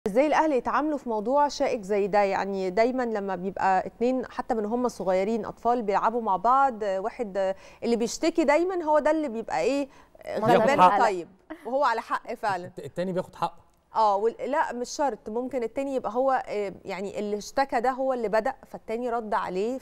ازاي الاهل يتعاملوا في موضوع شائك زي ده يعني دايما لما بيبقى اتنين حتى من هم صغيرين اطفال بيلعبوا مع بعض واحد اللي بيشتكي دايما هو ده اللي بيبقى ايه غلبان حق. طيب وهو على حق فعلا الت- التاني بياخد حقه اه وال- لا مش شرط ممكن التاني يبقى هو آه، يعني اللي اشتكى ده هو اللي بدأ فالتاني رد عليه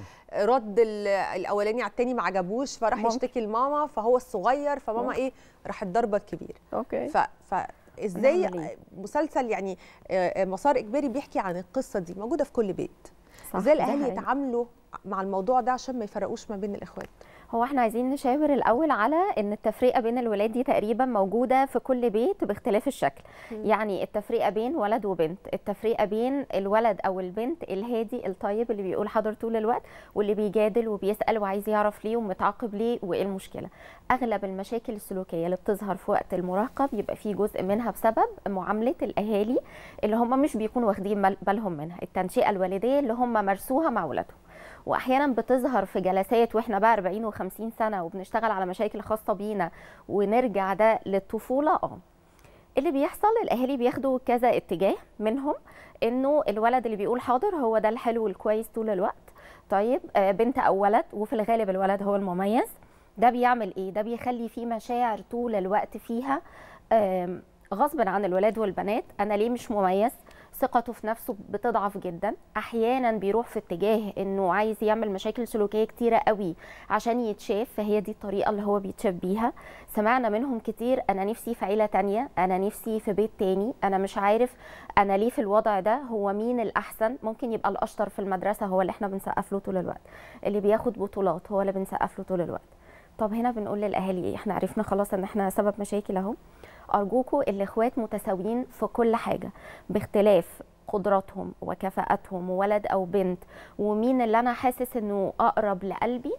فرد ال- الاولاني على التاني ما عجبوش فراح ممكن. يشتكي لماما فهو الصغير فماما ممكن. ايه راحت ضربه الكبير اوكي ف ف ازاي نعمل إيه؟ مسلسل يعني آه، آه، مسار اجباري بيحكي عن القصه دي موجوده في كل بيت صح ازاي ده الاهل حقيقي. يتعاملوا مع الموضوع ده عشان ما يفرقوش ما بين الاخوات هو احنا عايزين نشاور الاول على ان التفرقه بين الولاد دي تقريبا موجوده في كل بيت باختلاف الشكل مم. يعني التفرقه بين ولد وبنت التفرقه بين الولد او البنت الهادي الطيب اللي بيقول حاضر طول الوقت واللي بيجادل وبيسال وعايز يعرف ليه ومتعاقب ليه وايه المشكله اغلب المشاكل السلوكيه اللي بتظهر في وقت المراهقه بيبقى في جزء منها بسبب معامله الاهالي اللي هم مش بيكونوا واخدين بال- بالهم منها التنشئه الوالديه اللي هم مارسوها مع ولادهم واحيانا بتظهر في جلسات واحنا بقى 40 و50 سنه وبنشتغل على مشاكل خاصه بينا ونرجع ده للطفوله اه اللي بيحصل الاهالي بياخدوا كذا اتجاه منهم انه الولد اللي بيقول حاضر هو ده الحلو والكويس طول الوقت طيب آه، بنت او ولد وفي الغالب الولد هو المميز ده بيعمل ايه ده بيخلي فيه مشاعر طول الوقت فيها آم، غصب عن الولاد والبنات انا ليه مش مميز ثقته في نفسه بتضعف جدا احيانا بيروح في اتجاه انه عايز يعمل مشاكل سلوكيه كتيره قوي عشان يتشاف فهي دي الطريقه اللي هو بيتشاف بيها سمعنا منهم كتير انا نفسي في عيله تانية انا نفسي في بيت تاني انا مش عارف انا ليه في الوضع ده هو مين الاحسن ممكن يبقى الاشطر في المدرسه هو اللي احنا بنسقف له طول الوقت اللي بياخد بطولات هو اللي بنسقف له طول الوقت طب هنا بنقول للاهالي ايه احنا عرفنا خلاص ان احنا سبب مشاكل اهو ارجوكوا الاخوات متساويين في كل حاجه باختلاف قدراتهم وكفاءتهم ولد او بنت ومين اللي انا حاسس انه اقرب لقلبي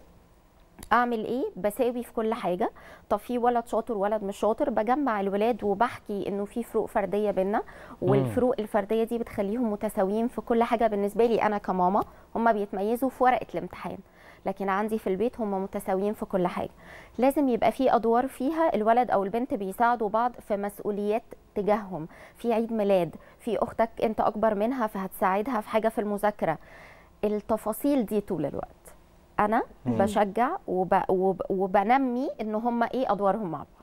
اعمل ايه بساوي في كل حاجه طب في ولد شاطر ولد مش شاطر بجمع الولاد وبحكي انه في فروق فرديه بينا والفروق الفرديه دي بتخليهم متساويين في كل حاجه بالنسبه لي انا كماما هم بيتميزوا في ورقه الامتحان لكن عندي في البيت هم متساويين في كل حاجه لازم يبقى في ادوار فيها الولد او البنت بيساعدوا بعض في مسؤوليات تجاههم في عيد ميلاد في اختك انت اكبر منها فهتساعدها في حاجه في المذاكره التفاصيل دي طول الوقت انا مم. بشجع وب... وب... وبنمي ان هم ايه ادوارهم مع بعض